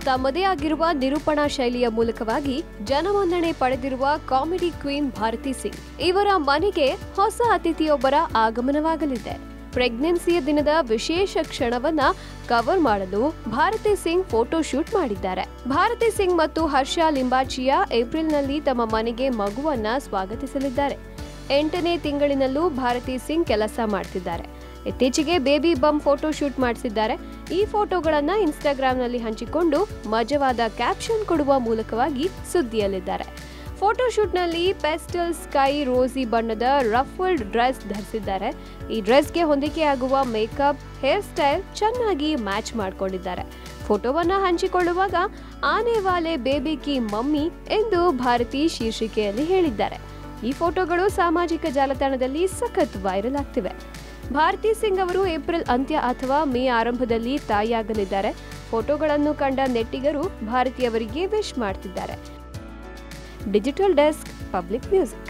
ತಮ್ಮದೇ ಆಗಿರುವ ನಿರೂಪಣಾ ಶೈಲಿಯ ಮೂಲಕವಾಗಿ ಜನಮನ್ನಣೆ ಪಡೆದಿರುವ ಕಾಮಿಡಿ ಕ್ವೀನ್ ಭಾರತಿ ಸಿಂಗ್ ಇವರ ಮನೆಗೆ ಹೊಸ ಅತಿಥಿಯೊಬ್ಬರ ಆಗಮನವಾಗಲಿದೆ ಪ್ರೆಗ್ನೆನ್ಸಿಯ ದಿನದ ವಿಶೇಷ ಕ್ಷಣವನ್ನ ಕವರ್ ಮಾಡಲು ಭಾರತಿ ಸಿಂಗ್ ಫೋಟೋ ಶೂಟ್ ಮಾಡಿದ್ದಾರೆ ಭಾರತಿ ಸಿಂಗ್ ಮತ್ತು ಹರ್ಷ ಲಿಂಬಾಚಿಯಾ ಏಪ್ರಿಲ್ನಲ್ಲಿ ತಮ್ಮ ಮನೆಗೆ ಮಗುವನ್ನ ಸ್ವಾಗತಿಸಲಿದ್ದಾರೆ ಎಂಟನೇ ತಿಂಗಳಿನಲ್ಲೂ ಭಾರತಿ ಸಿಂಗ್ ಕೆಲಸ ಮಾಡ್ತಿದ್ದಾರೆ ಇತ್ತೀಚೆಗೆ ಬೇಬಿ ಬಮ್ ಫೋಟೋ ಶೂಟ್ ಮಾಡಿಸಿದ್ದಾರೆ ಈ ಫೋಟೋಗಳನ್ನ ಇನ್ಸ್ಟಾಗ್ರಾಂನಲ್ಲಿ ಹಂಚಿಕೊಂಡು ಮಜವಾದ ಕ್ಯಾಪ್ಷನ್ ಕೊಡುವ ಮೂಲಕವಾಗಿ ಸುದ್ದಿಯಲ್ಲಿದ್ದಾರೆ ಫೋಟೋಶೂಟ್ನಲ್ಲಿ ಪೆಸ್ಟಲ್ ಸ್ಕೈ ರೋಸಿ ಬಣ್ಣದ ರಫಲ್ಡ್ ಡ್ರೆಸ್ ಧರಿಸಿದ್ದಾರೆ ಈ ಡ್ರೆಸ್ಗೆ ಹೊಂದಿಕೆಯಾಗುವ ಮೇಕಪ್ ಹೇರ್ ಸ್ಟೈಲ್ ಚೆನ್ನಾಗಿ ಮ್ಯಾಚ್ ಮಾಡಿಕೊಂಡಿದ್ದಾರೆ ಫೋಟೋವನ್ನ ಹಂಚಿಕೊಳ್ಳುವಾಗ ಆನೆ ವಾಲೆ ಬೇಬಿ ಕಿ ಮಮ್ಮಿ ಎಂದು ಭಾರತಿ ಶೀರ್ಷಿಕೆಯಲ್ಲಿ ಹೇಳಿದ್ದಾರೆ ಈ ಫೋಟೋಗಳು ಸಾಮಾಜಿಕ ಜಾಲತಾಣದಲ್ಲಿ ಸಖತ್ ವೈರಲ್ ಆಗ್ತಿವೆ ಭಾರತಿ ಸಿಂಗ್ ಅವರು ಏಪ್ರಿಲ್ ಅಂತ್ಯ ಅಥವಾ ಮೇ ಆರಂಭದಲ್ಲಿ ತಾಯಿಯಾಗಲಿದ್ದಾರೆ ಫೋಟೋಗಳನ್ನು ಕಂಡ ನೆಟ್ಟಿಗರು ಭಾರತಿಯವರಿಗೆ ವಿಶ್ ಮಾಡ್ತಿದ್ದಾರೆ ಡಿಜಿಟಲ್ ಡೆಸ್ಕ್ ಪಬ್ಲಿಕ್ ಮ್ಯೂಸಿಕ್